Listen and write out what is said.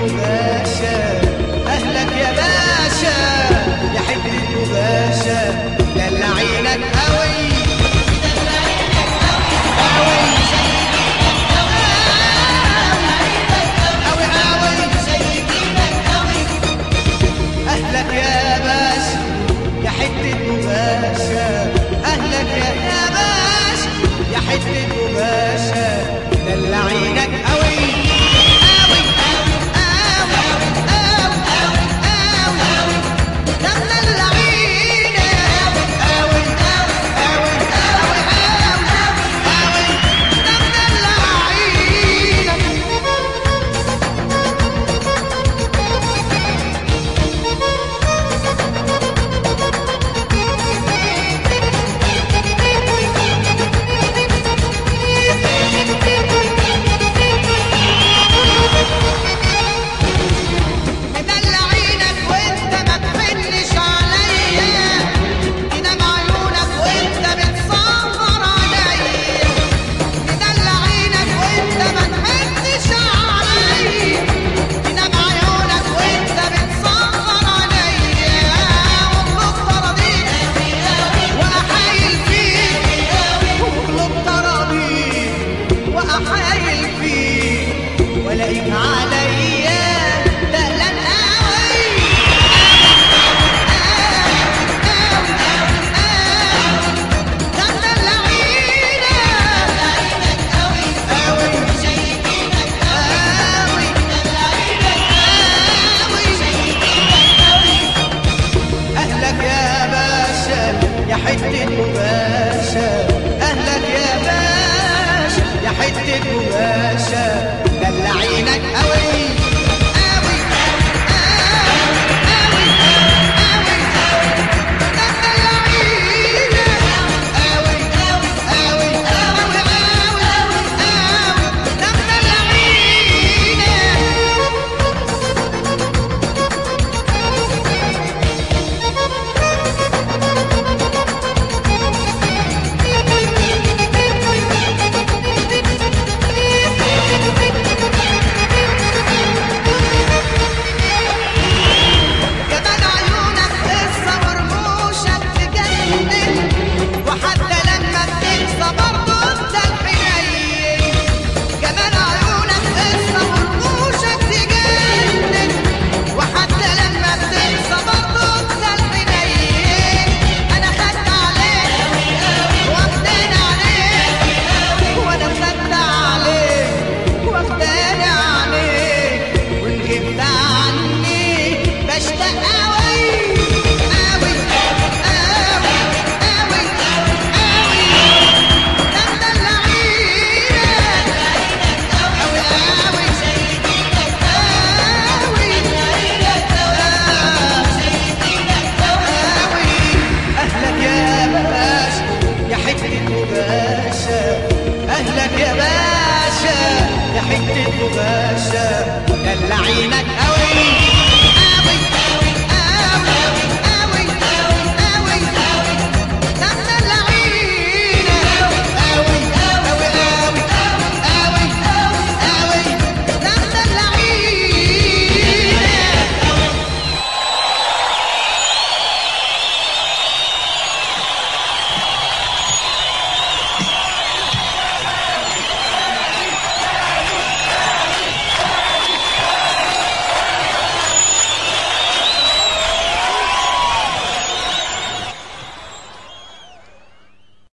مباشا اهلك يا باشا يا حته مباشا دلعينك قوي قوي قوي اهلك يا باشا يا حته مباشا اهلك يا يا باشا يا حته مباشا دلعينك قوي قوي قوي قوي قوي دلعينك قوي قوي قوي قوي دلعينك مدلعينك وانت ما تحنش عليا ينام عيونك وانت بتصفر عليا مدلعينك وانت ما تحنش عليا ينام عيونك وانت بتصفر عليا واطلب تراضيك واحايل فيك واطلب تراضيك واحايل فيك والاقيك عليا دقلان قوي أهلك يا باشا يا حتة مباشا أهلك يا باشا يا حتة مباشا دلعينك قوي قوي قوي قوي دلعينك قوي قوي قوي قوي قوي دلعينك جمال عيونك قصة ورموشك تجنن وحتى لما بتنسى برضه انت الحنين جمال عيونك قصة ورموشك تجنن وحتى لما بتنسى برضه انت الحنين انا خدت عليك واخدين عليك وانا خدت عليك واخدين عليك وان غبت عني بشتاق قوي قوي قوي قوي قوي ده مدلعينك قوي قوي قوي اهلك يا باشا يا حته مباشا اهلك يا باشا يا حته مباشا دلعينك قوي